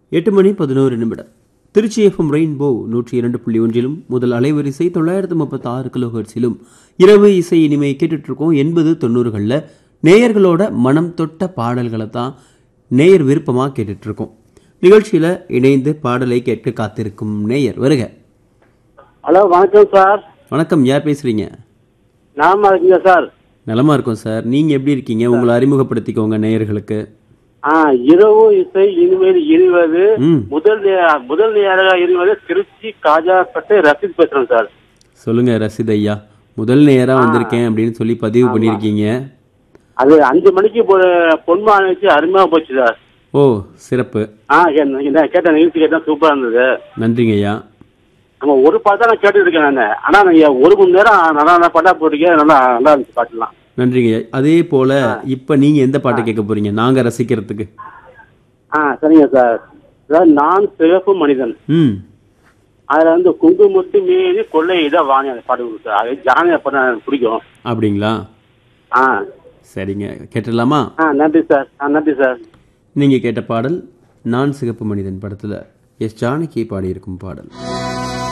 எட்டு மணி பதினோரு நிமிடம் திருச்சி எஃப்எம் ரெயின்போ நூற்றி இரண்டு புள்ளி ஒன்றிலும் முதல் அலைவரிசை தொள்ளாயிரத்து முப்பத்தி ஆறு கிலோ ஹெர்ட்ஸிலும் இரவு இசை இனிமை கேட்டுட்டு இருக்கோம் எண்பது தொண்ணூறுகளில் நேயர்களோட மனம் தொட்ட பாடல்களை தான் நேயர் விருப்பமாக கேட்டுட்டு இருக்கோம் நிகழ்ச்சியில் இணைந்து பாடலை கேட்க காத்திருக்கும் நேயர் வருக ஹலோ வணக்கம் சார் வணக்கம் யார் பேசுறீங்க நாம இருக்கீங்க சார் நலமா இருக்கோம் சார் நீங்க எப்படி இருக்கீங்க உங்களை அறிமுகப்படுத்திக்கோங்க நேயர்களுக்கு ஆ இரவு இசை இனிமேல் இனிவது ம் முதல் நே- முதல் நேராக இருவது திருச்சி காஜாப்பட்டு ரசீத் பேசுறேன் சார் சொல்லுங்க ரசித் ஐயா முதல் நேரா வந்திருக்கேன் அப்படின்னு சொல்லி பதிவு பண்ணியிருக்கீங்க அது அஞ்சு மணிக்கு பொ- பொன்மாலை வச்சு அருமையா போச்சு சார் ஓ சிறப்பு ஆ கே- இந்த கேட்ட நிகழ்ச்சி கேட்டா சூப்பரா இருந்தது நன்றிங்க ஐயா நம்ம ஒரு பாட்டு தான் நான் கேட்டு இருக்கேன் நான் ஆனா நீங்க ஒரு மணி நேரம் நல்லா நல்லா பாட்டா போட்டீங்க நல்லா நல்லா இருந்துச்சு பாட்டுலாம் நன்றிங்க ஐயா அதே போல இப்ப நீங்க எந்த பாட்டை கேட்க போறீங்க நாங்க ரசிக்கிறதுக்கு ஆ சரிங்க சார் அதாவது நான் சிறப்பு மனிதன் ம் அதுல வந்து குங்குமத்து மீறி கொள்ளை இதை வாங்கி அந்த பாட்டு கொடுத்து சார் அது ஜானகி அப்ப எனக்கு பிடிக்கும் அப்படிங்களா ஆ சரிங்க கேட்டுடலாமா ஆ நன்றி சார் ஆ நன்றி சார் நீங்க கேட்ட பாடல் நான் சிகப்பு மனிதன் படத்துல எஸ் ஜானகி பாடியிருக்கும் பாடல்